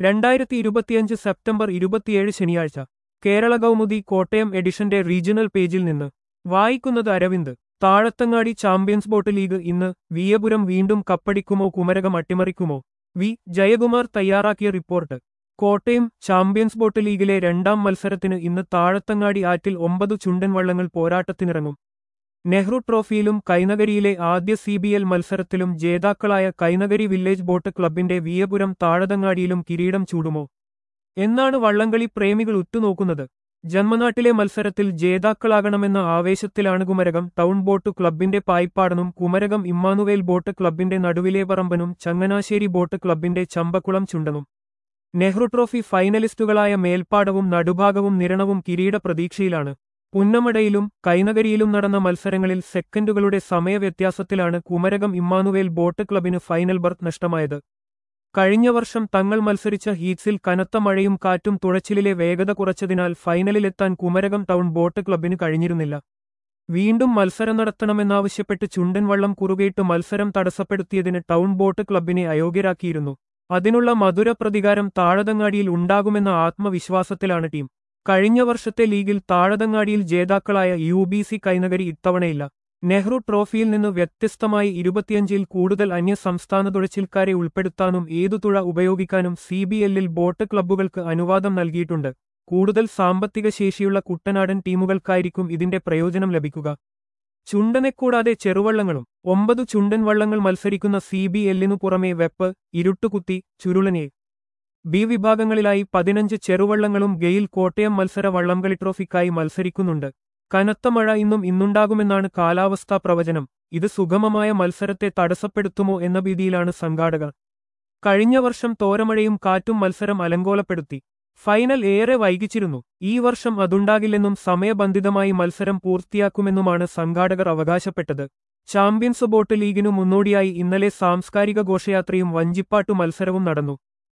രണ്ടായിരത്തി ഇരുപത്തിയഞ്ച് സെപ്റ്റംബർ ഇരുപത്തിയേഴ് ശനിയാഴ്ച കേരള കൗമുദി കോട്ടയം എഡിഷന്റെ റീജിയണൽ പേജിൽ നിന്ന് വായിക്കുന്നത് Aravind Thazhathangady Champions Boat League ഇന്ന് വിയപുരം വീണ്ടും കപ്പടിക്കുമോ കുമരകം അട്ടിമറിക്കുമോ വി ജയകുമാർ തയ്യാറാക്കിയ റിപ്പോർട്ട് കോട്ടയം ചാമ്പ്യൻസ് ബോട്ട് ലീഗിലെ രണ്ടാം മത്സരത്തിന് ഇന്ന് താഴത്തങ്ങാടി ആറ്റിൽ ഒമ്പത് ചുണ്ടൻ വള്ളങ്ങൾ പോരാട്ടത്തിനിറങ്ങും നെഹ്റു ട്രോഫിയിലും കൈനകരിയിലെ ആദ്യ സി ബി എൽ മത്സരത്തിലും ജേതാക്കളായ കൈനകരി വില്ലേജ് ബോട്ട് ക്ലബിന്റെ വിയപുരം താഴതങ്ങാടിയിലും കിരീടം ചൂടുമോ എന്നാണ് വള്ളംകളി പ്രേമികൾ ഉറ്റുനോക്കുന്നത് ജന്മനാട്ടിലെ മത്സരത്തിൽ ജേതാക്കളാകണമെന്ന ആവേശത്തിലാണ് കുമരകം ടൗൺ ബോട്ട് ക്ലബിന്റെ പായിപ്പാടനും കുമരകം ഇമ്മാനുവേൽ ബോട്ട് ക്ലബിന്റെ നടുവിലെ പറമ്പനും ചങ്ങനാശ്ശേരി ബോട്ട് ക്ലബിന്റെ ചമ്പക്കുളം ചുണ്ടനും നെഹ്റു ട്രോഫി ഫൈനലിസ്റ്റുകളായ മേൽപ്പാടവും നടുഭാഗവും നിരണവും കിരീട പ്രതീക്ഷയിലാണ് പുന്നമടയിലും കൈനകരിയിലും നടന്ന മത്സരങ്ങളിൽ സെക്കൻഡുകളുടെ സമയവ്യത്യാസത്തിലാണ് കുമരകം ഇമ്മാനുവേൽ ബോട്ട് ക്ലബിന് ഫൈനൽ ബർത്ത് നഷ്ടമായത് കഴിഞ്ഞ വർഷം തങ്ങൾ മത്സരിച്ച ഹീറ്റ്സിൽ കനത്ത മഴയും കാറ്റും തുഴച്ചിലിലെ വേഗത കുറച്ചതിനാൽ ഫൈനലിലെത്താൻ കുമരകം ടൗൺ ബോട്ട് ക്ലബിന് കഴിഞ്ഞിരുന്നില്ല വീണ്ടും മത്സരം നടത്തണമെന്നാവശ്യപ്പെട്ട് ചുണ്ടൻ വള്ളം കുറുകയിട്ട് മത്സരം തടസ്സപ്പെടുത്തിയതിന് ടൗൺ ബോട്ട് ക്ലബിനെ അയോഗ്യരാക്കിയിരുന്നു അതിനുള്ള മധുര പ്രതികാരം താഴതങ്ങാടിയിൽ ഉണ്ടാകുമെന്ന ആത്മവിശ്വാസത്തിലാണ് ടീം കഴിഞ്ഞ വർഷത്തെ ലീഗിൽ താഴതങ്ങാടിയിൽ ജേതാക്കളായ യു ബി സി കൈനകരി ഇത്തവണയില്ല നെഹ്റു ട്രോഫിയിൽ നിന്ന് വ്യത്യസ്തമായി ഇരുപത്തിയഞ്ചിൽ കൂടുതൽ അന്യസംസ്ഥാന തുഴച്ചിൽക്കാരെ ഉൾപ്പെടുത്താനും ഏതു തുഴ ഉപയോഗിക്കാനും സി ബി എല്ലിൽ ബോട്ട് ക്ലബ്ബുകൾക്ക് അനുവാദം നൽകിയിട്ടുണ്ട് കൂടുതൽ സാമ്പത്തിക ശേഷിയുള്ള കുട്ടനാടൻ ടീമുകൾക്കായിരിക്കും ഇതിന്റെ പ്രയോജനം ലഭിക്കുക ചുണ്ടനെക്കൂടാതെ ചെറുവള്ളങ്ങളും ഒമ്പത് ചുണ്ടൻ വള്ളങ്ങൾ മത്സരിക്കുന്ന സി ബി എല്ലിനു പുറമെ വെപ്പ് ഇരുട്ടുകുത്തി ചുരുളനെ ബി വിഭാഗങ്ങളിലായി പതിനഞ്ച് ചെറുവള്ളങ്ങളും ഗെയിൽ കോട്ടയം മത്സര വള്ളംകളി ട്രോഫിക്കായി മത്സരിക്കുന്നുണ്ട് കനത്ത മഴ ഇന്നും ഇന്നുണ്ടാകുമെന്നാണ് കാലാവസ്ഥാ പ്രവചനം ഇത് സുഗമമായ മത്സരത്തെ തടസ്സപ്പെടുത്തുമോ എന്ന ഭീതിയിലാണ് സംഘാടകർ കഴിഞ്ഞ വർഷം തോരമഴയും കാറ്റും മത്സരം അലങ്കോലപ്പെടുത്തി ഫൈനൽ ഏറെ വൈകിച്ചിരുന്നു ഈ വർഷം അതുണ്ടാകില്ലെന്നും സമയബന്ധിതമായി മത്സരം പൂർത്തിയാക്കുമെന്നുമാണ് സംഘാടകർ അവകാശപ്പെട്ടത് ചാമ്പ്യൻസ് ബോട്ട് ലീഗിനു മുന്നോടിയായി ഇന്നലെ സാംസ്കാരിക ഘോഷയാത്രയും വഞ്ചിപ്പാട്ടു മത്സരവും നടന്നു